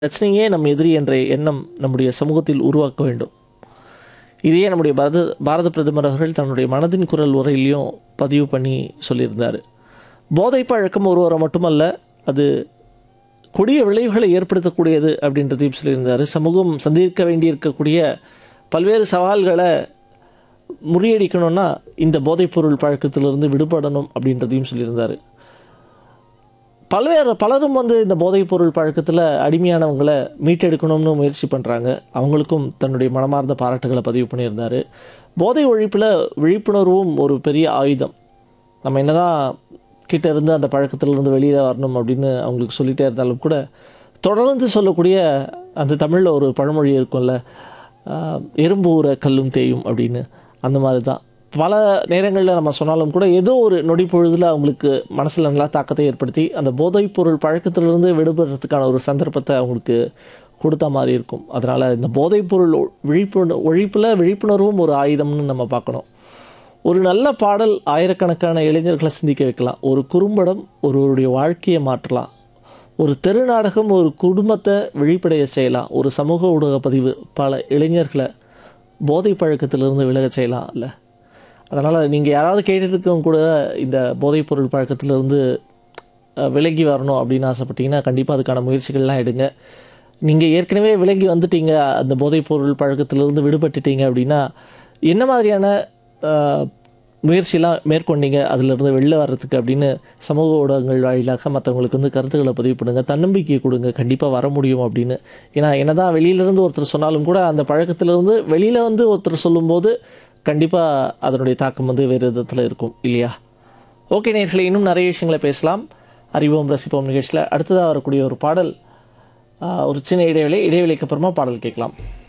பிரச்சனையே நம் எதிரி என்ற எண்ணம் நம்முடைய சமூகத்தில் உருவாக்க வேண்டும் இதையே நம்முடைய பாரத பாரத பிரதமர் அவர்கள் தன்னுடைய மனதின் குரல் உரையிலையும் பதிவு பண்ணி சொல்லியிருந்தார் போதை பழக்கம் ஒருவரை மட்டுமல்ல அது கொடிய விளைவுகளை ஏற்படுத்தக்கூடியது அப்படின்றதையும் சொல்லியிருந்தார் சமூகம் சந்திக்க வேண்டியிருக்கக்கூடிய பல்வேறு சவால்களை முறியடிக்கணும்னா இந்த போதைப்பொருள் பழக்கத்திலிருந்து விடுபடணும் அப்படின்றதையும் சொல்லியிருந்தார் பல்வேறு பலரும் வந்து இந்த போதைப்பொருள் பழக்கத்தில் அடிமையானவங்களை மீட்டெடுக்கணும்னு முயற்சி பண்ணுறாங்க அவங்களுக்கும் தன்னுடைய மனமார்ந்த பாராட்டுகளை பதிவு பண்ணியிருந்தார் போதை ஒழிப்பில் விழிப்புணர்வும் ஒரு பெரிய ஆயுதம் நம்ம என்னதான் கிட்ட இருந்து அந்த பழக்கத்திலிருந்து வெளியில் வரணும் அப்படின்னு அவங்களுக்கு சொல்லிகிட்டே இருந்தாலும் கூட தொடர்ந்து சொல்லக்கூடிய அந்த தமிழில் ஒரு பழமொழி இருக்கும்ல ஆஹ், எறும்பு ஊற கல்லும் தேயும் அப்படின்னு அந்த மாதிரி தான் பல நேரங்களில் நம்ம சொன்னாலும் கூட ஏதோ ஒரு நொடி பொழுதில் அவங்களுக்கு மனசில் நல்லா தாக்கத்தை ஏற்படுத்தி அந்த போதைப் பொருள் பழக்கத்திலிருந்து விடுபடுறதுக்கான ஒரு சந்தர்ப்பத்தை அவங்களுக்கு கொடுத்த மாதிரி இருக்கும் அதனால் இந்த போதைப் பொருள் ஒ- விழிப்புணர் ஒழிப்பில் விழிப்புணர்வும் ஒரு ஆயுதம்னு நம்ம பார்க்கணும் ஒரு நல்ல பாடல் ஆயிரக்கணக்கான இளைஞர்களை சிந்திக்க வைக்கலாம் ஒரு குறும்படம் ஒருவருடைய வாழ்க்கையை மாற்றலாம் ஒரு தெரு நாடகம் ஒரு குடும்பத்தை விழிப்படைய செய்யலாம் ஒரு சமூக ஊடக பதிவு பல இளைஞர்களை போதை பழக்கத்திலிருந்து விலகச் செய்யலாம் இல்லை அதனால் நீங்கள் யாராவது கேட்டுட்டு இருக்கவங்க கூட இந்த போதைப் பொருள் பழக்கத்திலிருந்து அஹ், விலகி வரணும் அப்படின்னு ஆசைப்பட்டீங்கன்னா கண்டிப்பாக அதுக்கான முயற்சிகள்லாம் எடுங்க நீங்கள் ஏற்கனவே விலகி வந்துட்டீங்க அந்த போதைப் பொருள் பழக்கத்திலிருந்து விடுபட்டுட்டீங்க அப்படின்னா என்ன மாதிரியான அஹ், முயற்சியெல்லாம் மேற்கொண்டீங்க அதிலிருந்து வெளில வர்றதுக்கு அப்படின்னு சமூக ஊடகங்கள் வாயிலாக மற்றவங்களுக்கு வந்து கருத்துக்களை பதிவு பண்ணுங்கள் தன்னம்பிக்கை கொடுங்க கண்டிப்பாக வர முடியும் அப்படின்னு ஏன்னா என்னதான் வெளியிலேருந்து ஒருத்தர் சொன்னாலும் கூட அந்த பழக்கத்திலிருந்து வெளியில் வந்து ஒருத்தர் சொல்லும்போது கண்டிப்பாக அதனுடைய தாக்கம் வந்து வேறு விதத்தில் இருக்கும் இல்லையா ஓகே நேர்களை இன்னும் நிறைய விஷயங்களை பேசலாம் அறிவோம் ரசிப்போம் நிகழ்ச்சியில் அடுத்ததாக வரக்கூடிய ஒரு பாடல் ஆஹ், ஒரு சின்ன இடைவேளை இடைவேளைக்கு அப்புறமா பாடல் கேட்கலாம்